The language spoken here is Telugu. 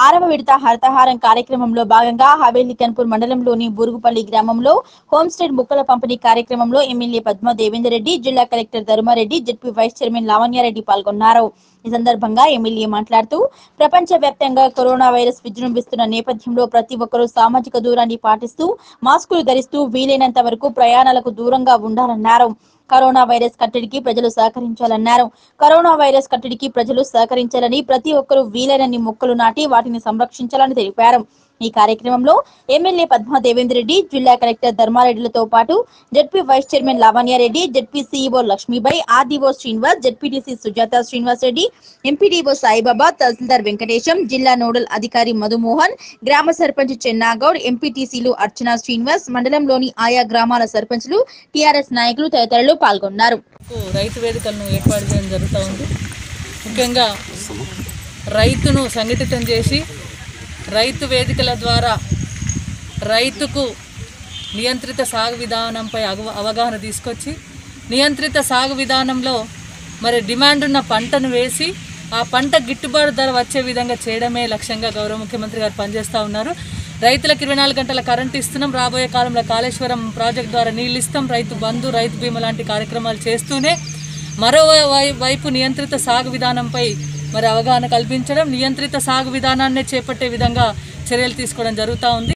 ఆరవ విడత హరితహారం కార్యక్రమంలో భాగంగా హవేలీ కన్పూర్ మండలంలోని బురుగుపల్లి గ్రామంలో హోంస్టేడ్ ముక్కల పంపిణీ కార్యక్రమంలో ఎమ్మెల్యే పద్మ దేవేందర్ రెడ్డి జిల్లా collector Dharma Reddy ZP vice chairman Lavanya Reddy పాల్గొన్నారు ఈ సందర్భంగా ఎమ్మెల్యే మాట్లాడుతూ ప్రపంచ వ్యాప్తంగా కరోనా వైరస్ విజృంభిస్తున్న నేపథ్యంలో ప్రతి ఒక్కరూ సామాజిక దూరాన్ని పాటిస్తూ మాస్కులు ధరిస్తూ వీలైనంత వరకు ప్రయాణాలకు దూరంగా ఉండాలన్నారు కరోనా వైరస్ కట్టడికి ప్రజలు సహకరించాలన్నారు కరోనా వైరస్ కట్టడికి ప్రజలు సహకరించాలని ప్రతి ఒక్కరూ వీలైనన్ని మొక్కలు నాటి వాటిని సంరక్షించాలని తెలిపారు ఈ కార్యక్రమంలో ఎమ్మెల్యే పద్మా దేవేందర్ రెడ్డి జిల్లా కలెక్టర్ ధర్మారెడ్డిలతో పాటు ZP vice chairman Lavanya Reddy ZP CEO Lakshmibai RDO Srinivas ZPTC Sujatha Srinivas Reddy MPDO Saibaba tahsildar Venkatesham జిల్లా నోడల్ అధికారి మధుమోహన్ గ్రామ సర్పంచ్ చెన్నాగౌడ్ ఎంపీటీసీలు అర్చనా శ్రీనివాస్ మండలంలోని ఆయా గ్రామాల సర్పంచ్లు టీఆర్ఎస్ నాయకులు తదితరులు పాల్గొన్నారు కు రైతు వేదికలను ఏర్పాటు చేయడం జరుగుతూ ఉంది ముఖ్యంగా రైతును సంఘటితం చేసి రైతు వేదికల ద్వారా రైతుకు నియంత్రిత సాగు విధానంపై అగవ- అవగాహన తీసుకొచ్చి నియంత్రిత సాగు విధానంలో మరి డిమాండ్ ఉన్న పంటను వేసి ఆ పంట గిట్టుబాటు ధర వచ్చే విధంగా చేయడమే లక్ష్యంగా గౌరవ ముఖ్యమంత్రి గారు పనిచేస్తూ ఉన్నారు రైతులకు ఇరవై నాలుగు గంటల కరెంట్ ఇస్తున్నాం రాబోయే కాలంలో కాళేశ్వరం ప్రాజెక్ట్ ద్వారా నీళ్ళు ఇస్తాం రైతు బంధు రైతు బీమా లాంటి కార్యక్రమాలు చేస్తూనే మరో వై- వైపు నియంత్రిత సాగు విధానంపై మరి అవగాహన కల్పించడం నియంత్రిత సాగు విధానాన్నే చేపట్టే విధంగా చర్యలు తీసుకోవడం జరుగుతూ ఉంది